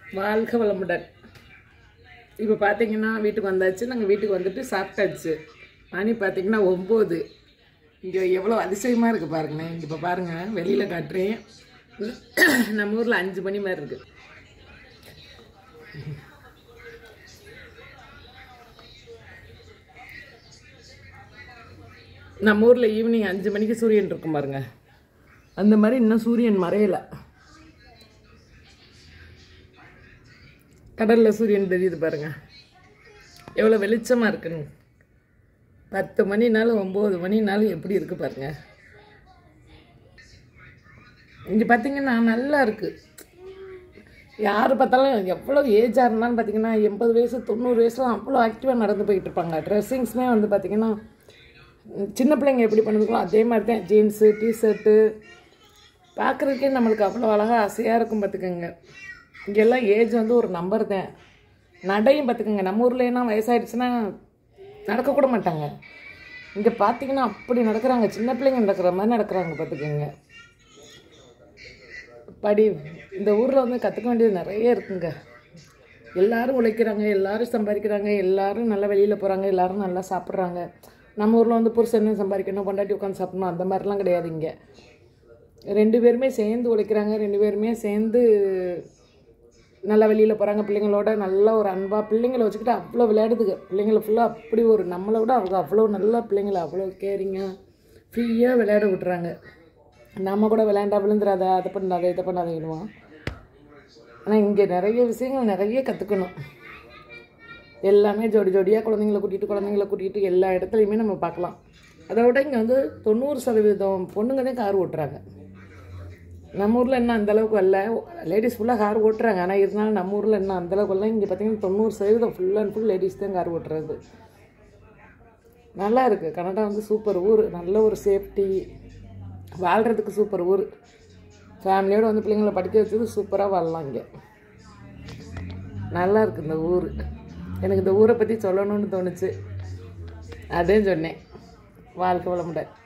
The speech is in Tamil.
வாழ்க வளமுடன் இப்போ பார்த்தீங்கன்னா வீட்டுக்கு வந்தாச்சு நாங்கள் வீட்டுக்கு வந்துட்டு சாப்பிட்டாச்சு மணி பார்த்தீங்கன்னா ஒம்பது இங்கே எவ்வளோ அதிசயமாக இருக்குது பாருங்களேன் இங்கே இப்போ பாருங்கள் வெளியில் காட்டுறேன் நம்ம ஊரில் அஞ்சு மணி மாதிரி இருக்குது நம்ம ஊரில் ஈவினிங் அஞ்சு மணிக்கு சூரியன் இருக்கும் பாருங்க அந்த மாதிரி இன்னும் சூரியன் மறையலை கடலில் சூரியன் தெரியுது பாருங்க எவ்வளோ வெளிச்சமாக இருக்குன்னு பத்து மணினாலும் ஒம்பது மணினாலும் எப்படி இருக்குது பாருங்க இங்கே பார்த்தீங்கன்னா நல்லா இருக்குது யார் பார்த்தாலும் எவ்வளோ ஏஜாக இருந்தாலும் பார்த்தீங்கன்னா எண்பது வயசு தொண்ணூறு வயசுலாம் அவ்வளோ ஆக்டிவாக நடந்து போயிட்டு இருப்பாங்க ட்ரெஸ்ஸிங்ஸுமே வந்து பார்த்திங்கன்னா சின்ன பிள்ளைங்க எப்படி பண்ணுதுங்களோ அதே மாதிரி தான் ஜீன்ஸு டிஷர்ட்டு பார்க்குறதுக்கே நம்மளுக்கு அவ்வளோ அழகாக ஆசையாக இருக்கும் பார்த்துக்கோங்க இங்கெல்லாம் ஏஜ் வந்து ஒரு நம்பர் தான் நடையும் பார்த்துக்கோங்க நம்ம ஊர்லலாம் வயசாயிடுச்சுன்னா நடக்கக்கூட மாட்டாங்க இங்கே பார்த்தீங்கன்னா அப்படி நடக்கிறாங்க சின்ன பிள்ளைங்க நடக்கிற மாதிரி நடக்கிறாங்க பார்த்துக்கோங்க படி இந்த ஊரில் வந்து கற்றுக்க வேண்டியது நிறைய இருக்குங்க எல்லாரும் உழைக்கிறாங்க எல்லாரும் சம்பாதிக்கிறாங்க எல்லாரும் நல்லா வெளியில் போகிறாங்க எல்லாரும் நல்லா சாப்பிட்றாங்க நம்ம ஊரில் வந்து புருஷன் சம்பாதிக்கணும் பொண்டாட்டி உட்காந்து சாப்பிடணும் அந்த மாதிரிலாம் கிடையாது இங்கே ரெண்டு பேருமே சேர்ந்து உழைக்கிறாங்க ரெண்டு பேருமே சேர்ந்து நல்லா வெளியில் போகிறாங்க பிள்ளைங்களோட நல்ல ஒரு அன்பாக பிள்ளைங்களை வச்சுக்கிட்டு அவ்வளோ விளையாடுதுங்க பிள்ளைங்களை ஃபுல்லாக அப்படி ஒரு நம்மளை விட அவங்க அவ்வளோ நல்லா பிள்ளைங்களை அவ்வளோ கேரிங்காக ஃப்ரீயாக விளையாட விட்டுறாங்க நம்ம கூட விளையாண்டா விழுந்துடாத அதை பண்ணாத இதை பண்ணாதேன்னுவோம் ஆனால் இங்கே நிறைய விஷயங்கள் நிறைய கற்றுக்கணும் எல்லாமே ஜோடி ஜோடியாக குழந்தைங்கள கூட்டிகிட்டு குழந்தைங்கள கூட்டிகிட்டு எல்லா இடத்துலையுமே நம்ம பார்க்கலாம் அதை விட இங்கே வந்து தொண்ணூறு சதவீதம் பொண்ணுங்க தான் கார் ஓட்டுறாங்க நம்ம ஊரில் என்ன அந்த அளவுக்கு வரல லேடிஸ் ஃபுல்லாக கார் ஓட்டுறாங்க ஆனால் இருந்தாலும் நம்ம ஊரில் என்ன அந்த அளவுக்கு வரல இங்கே பார்த்தீங்கன்னா தொண்ணூறு சதவீதம் ஃபுல் அண்ட் ஃபுல் லேடிஸ் தான் கார் ஓட்டுறது நல்லா இருக்குது கனடா வந்து சூப்பர் ஊர் நல்ல ஒரு சேஃப்டி வாழ்கிறதுக்கு சூப்பர் ஊர் ஃபேமிலியோடு வந்து பிள்ளைங்கள படிக்க வச்சது சூப்பராக வாழலாம் இங்கே நல்லா இருக்குது இந்த ஊர் எனக்கு இந்த ஊரை பற்றி சொல்லணும்னு தோணுச்சு அதே சொன்னேன் வாழ்க்கை வளமுடன்